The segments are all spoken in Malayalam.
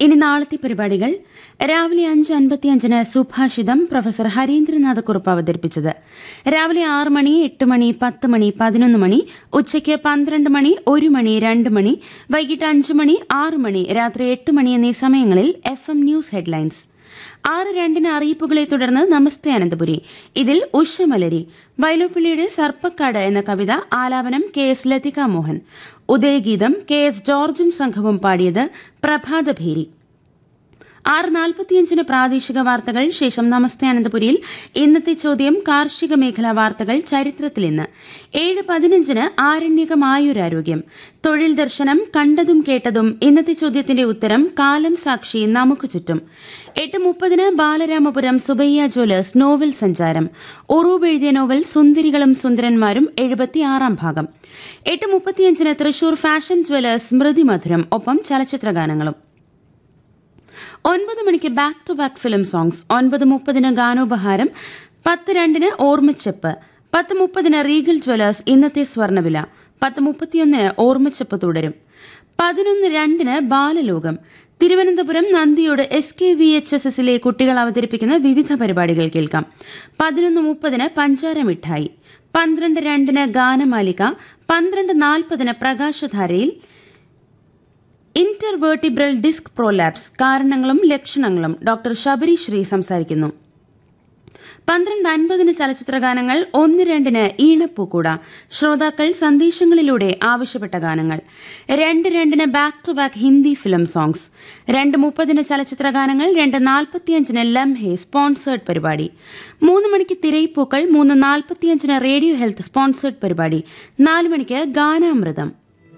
ഇനി നാളത്തെ പരിപാടികൾ രാവിലെ അഞ്ച് അൻപത്തിയഞ്ചിന് സുഭാഷിതം പ്രൊഫസർ ഹരീന്ദ്രനാഥക്കുറുപ്പ് അവതരിപ്പിച്ചത് രാവിലെ ആറ് മണി എട്ട് മണി പത്ത് മണി പതിനൊന്ന് മണി ഉച്ചയ്ക്ക് പന്ത്രണ്ട് മണി ഒരു മണി രണ്ട് മണി വൈകിട്ട് അഞ്ച് മണി ആറ് മണി രാത്രി എട്ട് മണി എന്നീ സമയങ്ങളിൽ എഫ് എം ന്യൂസ് ഹെഡ്ലൈൻസ് ആറ് രണ്ടിന് അറിയിപ്പുകളെ തുടർന്ന് നമസ്തേ അനന്തപുരി ഇതിൽ ഉഷമലരി വൈലോപ്പിള്ളിയുടെ സർപ്പക്കാട് എന്ന കവിത ആലാപനം K S Lathika Mohan Udayageetham K S ജോർജും സംഘവും പാടിയത് പ്രഭാതഭേരി ആറ് നാൽപ്പത്തിയഞ്ചിന് പ്രാദേശിക വാർത്തകൾ ശേഷം നമസ്തേ അനന്തപുരിയിൽ ഇന്നത്തെ ചോദ്യം കാർഷിക മേഖലാ വാർത്തകൾ ചരിത്രത്തിൽ ഇന്ന് ഏഴ് പതിനഞ്ചിന് ആരണ്യകമായൊരാരോഗ്യം തൊഴിൽ ദർശനം കണ്ടതും കേട്ടതും ഇന്നത്തെ ചോദ്യത്തിന്റെ ഉത്തരം കാലം സാക്ഷി നമുക്ക് ചുറ്റും എട്ട് മുപ്പതിന് ബാലരാമപുരം സുബയ്യ ജ്വല്ലേഴ്സ് നോവൽ സഞ്ചാരം ഉറൂബ് എഴുതിയ നോവൽ സുന്ദരികളും സുന്ദരന്മാരും എഴുപത്തിയാറാം ഭാഗം എട്ട് മുപ്പത്തിയഞ്ചിന് തൃശൂർ ഫാഷൻ ജ്വല്ലേഴ്സ് സ്മൃതി മധുരം ഒപ്പം ചലച്ചിത്രഗാനങ്ങളും ഒൻപത് മണിക്ക് back to back film songs ഒൻപത് മുപ്പതിന് ഗാനോപഹാരം പത്ത് രണ്ടിന് ഓർമ്മച്ചെപ്പ് പത്ത് മുപ്പതിന് റീഗൽ ജ്വല്ലേഴ്സ് ഇന്നത്തെ സ്വർണ്ണവില പത്ത് മുപ്പത്തിയൊന്നിന് ഓർമ്മച്ചെപ്പ് തുടരും പതിനൊന്ന് രണ്ടിന് Balalokam Thiruvananthapuram Nanniyode S K V H S എസിലെ കുട്ടികൾ അവതരിപ്പിക്കുന്ന വിവിധ പരിപാടികൾ കേൾക്കാം പതിനൊന്ന് മുപ്പതിന് പഞ്ചാര മിഠായി പന്ത്രണ്ട് രണ്ടിന് ഗാനമാലിക പന്ത്രണ്ട് നാൽപ്പതിന് പ്രകാശധാരയിൽ ഇന്റർവേർട്ടിബ്രൽ ഡിസ്ക് പ്രോലാപ്സ് കാരണങ്ങളും ലക്ഷണങ്ങളും ഡോക്ടർ ശബരി ശ്രീ സംസാരിക്കുന്നു പന്ത്രണ്ട് അൻപതിന് ചലച്ചിത്രഗാനങ്ങൾ ഒന്ന് രണ്ടിന് ഈണപ്പൂക്കൂട ശ്രോതാക്കൾ സന്ദേശങ്ങളിലൂടെ ആവശ്യപ്പെട്ട ഗാനങ്ങൾ രണ്ട് രണ്ടിന് back to back Hindi film songs രണ്ട് മുപ്പതിന് ചലച്ചിത്രഗാനങ്ങൾ രണ്ട് നാൽപ്പത്തിയഞ്ചിന് ലംഹെ സ്പോൺസേഡ് പരിപാടി മൂന്ന് മണിക്ക് തിരയിപ്പൂക്കൾ മൂന്ന് നാൽപ്പത്തിയഞ്ചിന് റേഡിയോ ഹെൽത്ത് സ്പോൺസേഡ് പരിപാടി നാല് മണിക്ക് ഗാനാമൃതം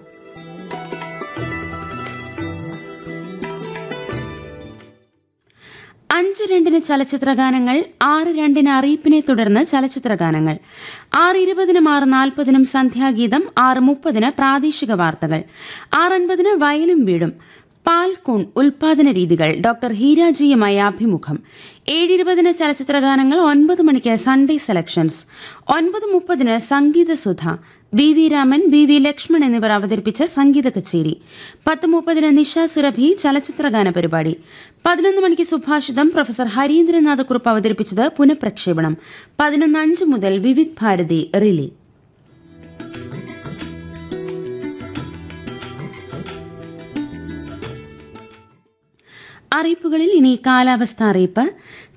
അഞ്ച് രണ്ടിന് ചലച്ചിത്രഗാനങ്ങൾ ആറ് രണ്ടിന് അറിയിപ്പിനെ തുടർന്ന് ചലച്ചിത്രഗാനങ്ങൾ ആറ് ഇരുപതിനും ആറ് നാൽപ്പതിനും സന്ധ്യാഗീതം ആറ് മുപ്പതിന് പ്രാദേശിക വാർത്തകൾ ആറ് അൻപതിന് വയലും വീടും പാൽക്കൂൺ ഉൽപാദന രീതികൾ ഡോക്ടർ ഹീരാജിയുമായി അഭിമുഖം ഏഴിരുപതിന് ചലച്ചിത്രഗാനങ്ങൾ ഒൻപത് മണിക്ക് സൺഡേ സെലക്ഷൻസ് ഒൻപത് മുപ്പതിന് Sangeethasudha V V Raman V V Lakshman എന്നിവർ അവതരിപ്പിച്ച സംഗീത കച്ചേരി പത്ത് മുപ്പതിന് നിഷ സുരഭി ചലച്ചിത്രഗാന പരിപാടി പതിനൊന്ന് മണിക്ക് സുഭാഷിതം പ്രൊഫസർ ഹരീന്ദ്രനാഥക്കുറുപ്പ് അവതരിപ്പിച്ചത് പുനഃപ്രക്ഷേപണം പതിനൊന്ന് അഞ്ച് മുതൽ വിവിധ് ഭാരതി റിലേ അറിയിപ്പുകളിൽ ഇനി കാലാവസ്ഥ അറിയിപ്പ്